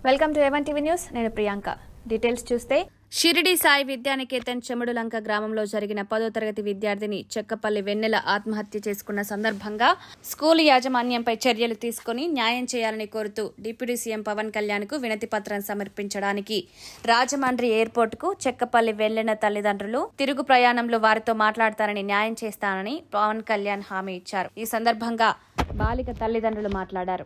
Welcome to A one TV news నేను Priyanka details చూస్తే షిరిడి సాయి విద్యానికేతన్ చెముడులంక గ్రామంలో జరిగిన పదో తరగతి విద్యార్థిని చెక్కపల్లి వెన్నెల ఆత్మహత్య చేసుకున్న సందర్భంగా స్కూల్ యాజమాన్యంపై చర్యలు తీసుకుని న్యాయం చేయాలని కోరుతూ డిప్యూటీ సీఎం పవన్ కళ్యాణ్ కు వినతి పత్రం సమర్పించడానికి రాజమండ్రి ఎయిర్పోర్ట్ కు చెక్కపల్లి వెళ్లిన తల్లిదండ్రులు తిరుగు ప్రయాణంలో వారితో మాట్లాడతారని న్యాయం చేస్తానని పవన్ కళ్యాణ్ హామీ ఇచ్చారు ఈ సందర్భంగా బాలిక తల్లిదండ్రులు మాట్లాడారు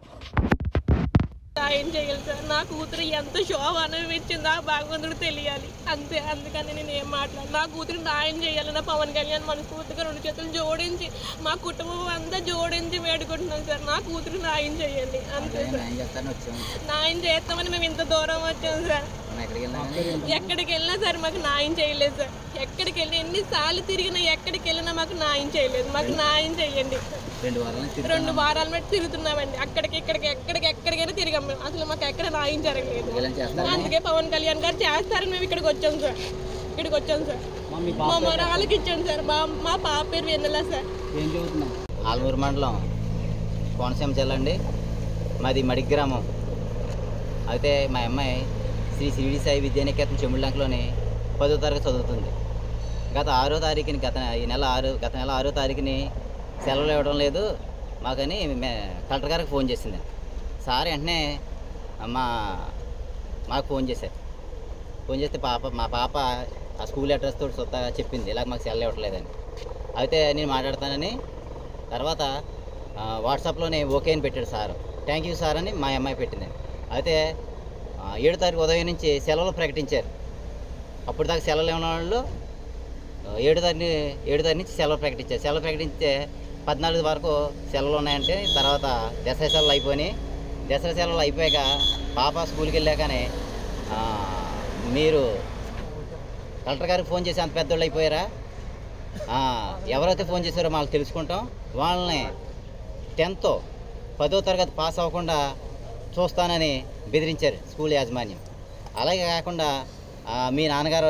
సాయం చేయాలి సార్ నా కూతురు ఎంత శోభ అనుభవించిందో ఆ భగవంతుడు తెలియాలి అంతే అందుకని నేను ఏం మాట్లాడు నా కూతురు న్యాయం చేయాలి నా పవన్ కళ్యాణ్ మనస్ఫూర్తిగా రెండు చేతులు జోడించి మా కుటుంబం అంతా జోడించి వేడుకుంటున్నాం సార్ నా కూతురు న్యాయం చేయండి అంతే సార్ ఏం చెప్తాను వచ్చాము న్యాయం చేస్తామని మేము ఇంత దూరం వచ్చాం సార్ మనం ఎక్కడికి వెళ్ళాము ఎక్కడికి వెళ్ళినా సార్ మాకు న్యాయం చేయలేదు సార్ ఎక్కడికి వెళ్ళి ఎన్నిసార్లు తిరిగినా ఎక్కడికి వెళ్ళినా మాకు న్యాయం చేయలేదు మాకు న్యాయం చేయండి రెండు వారాల నుంచి తిరుగుతున్నాం. రెండు వారాల మట్టి తిరుగుతున్నామండి అక్కడికి ఇక్కడికి ఎక్కడికి ఎక్కడికైనా తిరిగాం మేము అసలు మాకు ఎక్కడ న్యాయం జరగలేదు ఇలా చేస్తాను అందుకే పవన్ కళ్యాణ్ గారు చేస్తారని మేము ఇక్కడికి వచ్చాం సార్ ఇక్కడికి వచ్చాం సార్ మా మొరాళ్ళకి ఇచ్చాం సార్ మా మా పాప పేరు వెన్నెల సార్ ఆలమూరు మండలం కోనసీమ జిల్లా అండి మాది మడి గ్రామం అయితే మా అమ్మాయి శ్రీ శిరిడి సాయి విద్యానికేతన్ చెముళ్ళంకలోని పదో తరగతి చదువుతుంది గత ఆరో తారీఖుని గత ఈ నెల ఆరో గత నెల ఆరో తారీఖుని సెలవులు ఇవ్వడం లేదు మాకని మే కలెక్టర్ గారికి ఫోన్ చేసింది సార్ వెంటనే మా మాకు ఫోన్ చేశారు ఫోన్ చేస్తే పాప మా పాప ఆ స్కూల్ అడ్రస్ తోటి సొంతగా చెప్పింది ఇలా మాకు సెలవు ఇవ్వట్లేదని అయితే నేను మాట్లాడతానని తర్వాత ఆ, వాట్సాప్లోనే ఓకే అని పెట్టాడు సార్ థ్యాంక్ యూ సార్ అని మా అమ్మాయి పెట్టింది అయితే ఆ, ఏడు తారీఖు ఉదయం నుంచి సెలవులు ప్రకటించారు అప్పుడు దాకా సెలవులు ఇవ్వని వాళ్ళు ఆ, ఏడు తారీఖు ఏడు తారీఖు నుంచి సెలవు ప్రకటించారు సెలవు ప్రకటించితే పద్నాలుగు వరకు సెలవులు ఉన్నాయంటే తర్వాత దసరా సెలవులు అయిపోయినాయి దసరా సెలవులు అయిపోయాక పాప స్కూల్కి వెళ్ళాకనే ఆ, మీరు కలెక్టర్ గారికి ఫోన్ చేసి అంత పెద్దోళ్ళు అయిపోయారా ఆ, ఎవరైతే ఫోన్ చేశారో మాకు తెలుసుకుంటాం వాళ్ళని టెన్త్ పదో తరగతి పాస్ అవ్వకుండా చూస్తానని బెదిరించారు స్కూల్ యాజమాన్యం అలాగే కాకుండా ఆ, మీ నాన్నగారు